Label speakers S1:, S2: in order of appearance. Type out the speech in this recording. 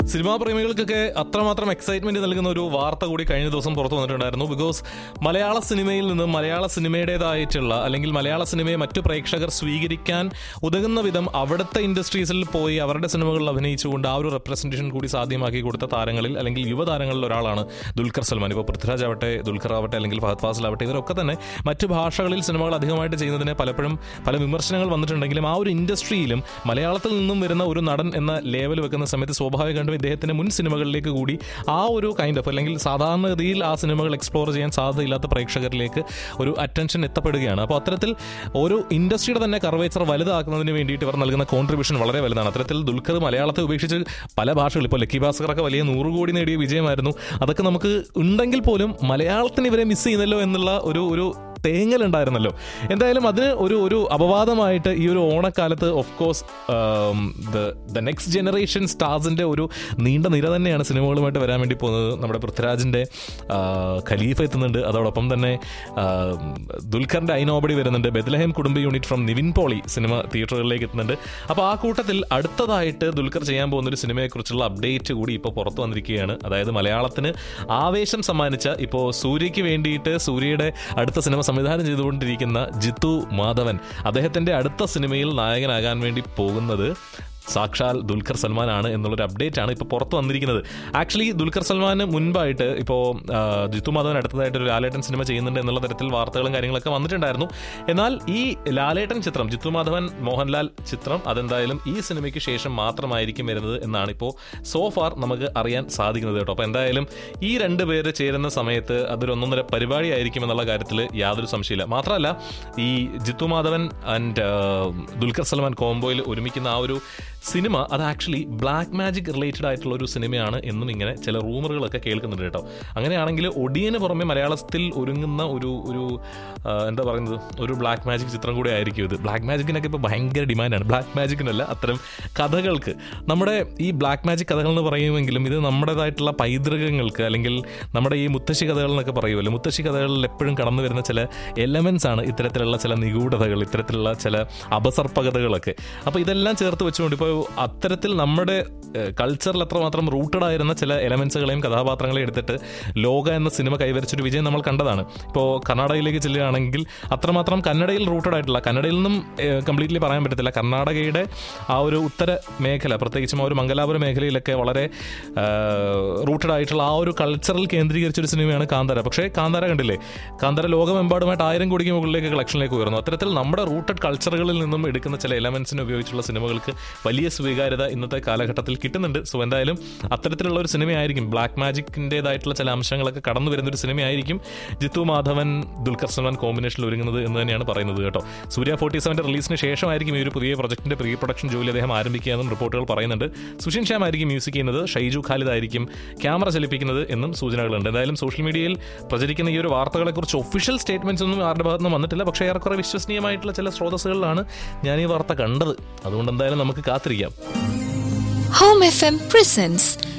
S1: cinema പ്രേമികൾക്കൊക്കെ അത്രമാത്രം excitement നൽകുന്ന ഒരു വാർത്ത കൂടി കഴിഞ്ഞ ദിവസം പുറത്തു വന്നിട്ടുണ്ടായിരുന്നു ബിക്കോസ് മലയാള സിനിമയിൽ നിന്ന് മലയാള സിനിമയുടേതായിട്ടുള്ള അല്ലെങ്കിൽ മലയാള സിനിമയെ മറ്റു പ്രേക്ഷകർ സ്വീകരിക്കാൻ ഉതകുന്ന വിധം അവിടുത്തെ ഇൻഡസ്ട്രീസിൽ പോയി അവരുടെ സിനിമകളിൽ അഭിനയിച്ചുകൊണ്ട് ആ ഒരു റെപ്രസെന്റേഷൻ കൂടി സാധ്യമാക്കി കൊടുത്ത താരങ്ങളിൽ അല്ലെങ്കിൽ യുവതാരങ്ങളിൽ ഒരാളാണ് ദുൽഖർ സൽമാൻ ഇപ്പോൾ പൃഥ്വിരാജ് ആവട്ടെ ദുൽഖർ ആവട്ടെ അല്ലെങ്കിൽ ഫഹദ് ഫാസിൽ ആവട്ടെ ഇവരൊക്കെ തന്നെ മറ്റു ഭാഷകളിൽ സിനിമകൾ അധികമായിട്ട് ചെയ്യുന്നതിന് പലപ്പോഴും പല വിമർശനങ്ങൾ വന്നിട്ടുണ്ടെങ്കിലും ആ ഒരു ഇൻഡസ്ട്രിയിലും മലയാളത്തിൽ നിന്നും വരുന്ന ഒരു നടൻ എന്ന ലേവൽ വെക്കുന്ന സമയത്ത് സ്വാഭാവികമായിട്ടും ഇദ്ദേഹത്തിന്റെ മുൻ സിനിമകളിലേക്ക് കൂടി ആ ഒരു കൈൻഡ് ഓഫ് അല്ലെങ്കിൽ സാധാരണഗതിയിൽ ആ സിനിമകൾ എക്സ്പ്ലോർ ചെയ്യാൻ സാധ്യതയില്ലാത്ത പ്രേക്ഷകരിലേക്ക് ഒരു അറ്റൻഷൻ എത്തപ്പെടുകയാണ് അപ്പോൾ അത്തരത്തിൽ ഒരു ഇൻഡസ്ട്രിയുടെ തന്നെ കർവേച്ചർ വലുതാക്കുന്നതിന് വേണ്ടിയിട്ട് ഇവർ നൽകുന്ന കോൺട്രിബ്യൂഷൻ വളരെ വലുതാണ് അത്തരത്തിൽ ദുൽഖർ മലയാളത്തെ ഉപേക്ഷിച്ച് പല ഭാഷകൾ ഇപ്പോൾ ലക്കി ഭാസ്കറൊക്കെ വലിയ നൂറ് കോടി നേടിയ വിജയമായിരുന്നു അതൊക്കെ നമുക്ക് ഉണ്ടെങ്കിൽ പോലും മലയാളത്തിന് ഇവരെ മിസ് ചെയ്യുന്നല്ലോ എന്നുള്ള ഒരു ഒരു തേങ്ങലുണ്ടായിരുന്നല്ലോ എന്തായാലും അതിന് ഒരു ഒരു അപവാദമായിട്ട് ഈ ഒരു ഓണക്കാലത്ത് of course the next generation സ്റ്റാർസിന്റെ ഒരു നീണ്ട നിര തന്നെയാണ് സിനിമകളുമായിട്ട് വരാൻ വേണ്ടി പോകുന്നത് നമ്മുടെ പൃഥ്വിരാജിന്റെ ആ, ഖലീഫ എത്തുന്നുണ്ട് അതോടൊപ്പം തന്നെ ആ, ദുൽഖറിന്റെ ഐനോബടി വരുന്നുണ്ട് ബെത്ലഹേം കുടുംബ unit from Nivin Pauly cinema തിയേറ്ററുകളിലേക്ക് എത്തുന്നുണ്ട് അപ്പോൾ ആ കൂട്ടത്തിൽ അടുത്തതായിട്ട് ദുൽഖർ ചെയ്യാൻ പോകുന്ന ഒരു സിനിമയെക്കുറിച്ചുള്ള അപ്ഡേറ്റ് കൂടി ഇപ്പോൾ പുറത്തു വന്നിരിക്കുകയാണ് അതായത് മലയാളത്തിന് ആവേശം സമ്മാനിച്ച ഇപ്പോൾ സൂര്യയ്ക്ക് വേണ്ടിയിട്ട് സൂര്യയുടെ അടുത്ത സിനിമ സംവിധാനം ചെയ്തുകൊണ്ടിരിക്കുന്ന ജിത്തു മാധവൻ അദ്ദേഹത്തിന്റെ അടുത്ത സിനിമയിൽ നായകനാകാൻ വേണ്ടി പോകുന്നത് സാക്ഷാൽ ദുൽഖർ സൽമാൻ ആണ് എന്നുള്ളൊരു അപ്ഡേറ്റ് ആണ് ഇപ്പോൾ പുറത്ത് വന്നിരിക്കുന്നത് ആക്ച്വലി ദുൽഖർ സൽമാന് മുൻപായിട്ട് ഇപ്പോൾ ജിത്തു മാധവൻ അടുത്തതായിട്ട് ഒരു ലാലേട്ടൻ സിനിമ ചെയ്യുന്നുണ്ട് എന്നുള്ള തരത്തിൽ വാർത്തകളും കാര്യങ്ങളൊക്കെ വന്നിട്ടുണ്ടായിരുന്നു എന്നാൽ ഈ ലാലേട്ടൻ ചിത്രം ജിത്തു മാധവൻ മോഹൻലാൽ ചിത്രം അതെന്തായാലും ഈ സിനിമയ്ക്ക് ശേഷം മാത്രമായിരിക്കും വരുന്നത് എന്നാണ് ഇപ്പോൾ സോ ഫാർ നമുക്ക് അറിയാൻ സാധിക്കുന്നത് കേട്ടോ അപ്പോൾ എന്തായാലും ഈ രണ്ട് പേര് ചേരുന്ന സമയത്ത് അതൊരു ഒന്നൊന്നര പരിപാടിയായിരിക്കും എന്നുള്ള കാര്യത്തിൽ യാതൊരു സംശയമില്ല മാത്രമല്ല ഈ ജിത്തു മാധവൻ ആൻഡ് ദുൽഖർ സൽമാൻ കോംബോയിൽ ഒരുമിക്കുന്ന ആ ഒരു സിനിമ അത് ആക്ച്വലി ബ്ലാക്ക് മാജിക് റിലേറ്റഡ് ആയിട്ടുള്ള ഒരു സിനിമയാണ് എന്നും ഇങ്ങനെ ചില റൂമറുകളൊക്കെ കേൾക്കുന്നുണ്ട് കേട്ടോ അങ്ങനെയാണെങ്കിൽ ഒടിയന് പുറമെ മലയാളത്തിൽ ഒരുങ്ങുന്ന ഒരു ഒരു ആ, എന്താ പറയുന്നത് ഒരു ബ്ലാക്ക് മാജിക് ചിത്രം കൂടെ ആയിരിക്കും ഇത് ബ്ലാക്ക് മാജിക്കിനൊക്കെ ഇപ്പോൾ ഭയങ്കര ഡിമാൻഡാണ് ബ്ലാക്ക് മാജിക്കിനല്ല അത്തരം കഥകൾക്ക് നമ്മുടെ ഈ ബ്ലാക്ക് മാജിക് കഥകൾ എന്ന് പറയുമെങ്കിലും ഇത് നമ്മുടേതായിട്ടുള്ള പൈതൃകങ്ങൾക്ക് അല്ലെങ്കിൽ നമ്മുടെ ഈ മുത്തശ്ശി കഥകൾ എന്നൊക്കെ പറയുമല്ലോ മുത്തശ്ശി കഥകളിൽ എപ്പോഴും കടന്നു വരുന്ന ചില എലമെന്റ്സ് ആണ് ഇത്തരത്തിലുള്ള ചില നിഗൂഢതകൾ ഇത്തരത്തിലുള്ള ചില അപസർപ്പകതകളൊക്കെ അപ്പോൾ ഇതെല്ലാം ചേർത്ത് വെച്ചുകൊണ്ട് ഇപ്പോൾ അത്തരത്തിൽ നമ്മുടെ കൾച്ചറിൽ എത്രമാത്രം റൂട്ടഡ് ആയിരുന്ന ചില എലമെന്റ്സുകളെയും കഥാപാത്രങ്ങളെയും എടുത്തിട്ട് ലോക എന്ന സിനിമ കൈവരിച്ചൊരു വിജയം നമ്മൾ കണ്ടതാണ് ഇപ്പോൾ കർണാടകയിലേക്ക് ചെല്ലുകയാണെങ്കിൽ അത്രമാത്രം കന്നഡയിൽ റൂട്ടഡ് ആയിട്ടുള്ള കന്നഡയിൽ നിന്നും കംപ്ലീറ്റ്ലി പറയാൻ പറ്റത്തില്ല കർണാടകയുടെ ആ ഒരു ഉത്തര മേഖല പ്രത്യേകിച്ചും ആ ഒരു മംഗലാപുര മേഖലയിലൊക്കെ വളരെ റൂട്ടഡ് ആയിട്ടുള്ള ആ ഒരു കൾച്ചറൽ കേന്ദ്രീകരിച്ചൊരു സിനിമയാണ് കാന്താര പക്ഷേ കാന്താര കണ്ടില്ലേ കാന്താര ലോകമെമ്പാടുമായിട്ട് ആയിരം കോടിക്ക് മുകളിലേക്ക് കളക്ഷനിലേക്ക് ഉയർന്നു അത്തരത്തിൽ നമ്മുടെ റൂട്ടഡ് കൾച്ചറുകളിൽ നിന്നും എടുക്കുന്ന ചില എലമെന്റ്സിനെ ഉപയോഗിച്ചുള്ള സിനിമകൾക്ക് വലിയ സ്വീകാര്യത ഇന്നത്തെ കാലഘട്ടത്തിൽ കിട്ടുന്നുണ്ട് സോ എന്തായാലും അത്തരത്തിലുള്ള ഒരു സിനിമയായിരിക്കും ബ്ലാക്ക് മാജിക്കിൻ്റെതായിട്ടുള്ള ചില അംശങ്ങളൊക്കെ കടന്നു വരുന്ന ഒരു സിനിമയായിരിക്കും ജിത്തു മാധവൻ ദുൽഖർ സൽമാൻ കോമ്പിനേഷനിൽ ഒരുങ്ങുന്നത് എന്ന് തന്നെയാണ് പറയുന്നത് കേട്ടോ സൂര്യ ഫോർട്ടി സെവൻ്റെ റിലീസിന് ശേഷമായിരിക്കും ഈ ഒരു പുതിയ പ്രൊജക്ടിന്റെ പ്രീ പ്രൊഡക്ഷൻ ജോലി അദ്ദേഹം ആരംഭിക്കുക എന്നും റിപ്പോർട്ടുകൾ പറയുന്നുണ്ട് സുഷിൻ ശ്യാം ആയിരിക്കും മ്യൂസിക് ചെയ്യുന്നത് ഷൈജു ഖാലിദ് ആയിരിക്കും ക്യാമറ ചലിപ്പിക്കുന്നത് എന്നും സൂചനകളുണ്ട് എന്തായാലും സോഷ്യൽ മീഡിയയിൽ പ്രചരിക്കുന്ന ഈ ഒരു വാർത്തകളെക്കുറിച്ച് ഒഫീഷ്യൽ സ്റ്റേറ്റ്മെന്റ്സ് ഒന്നും ആരുടെ ഭാഗത്ത് നിന്ന് വന്നിട്ടില്ല പക്ഷേ ഏറെക്കുറെ വിശ്വസനീയമായിട്ടുള്ള ചില സ്രോതസ്സുകളിലാണ് ഞാൻ ഈ വാർത്ത കണ്ടത് അതുകൊണ്ട് എന്തായാലും നമുക്ക് കാത്തിരിക്കാം
S2: Home FM presents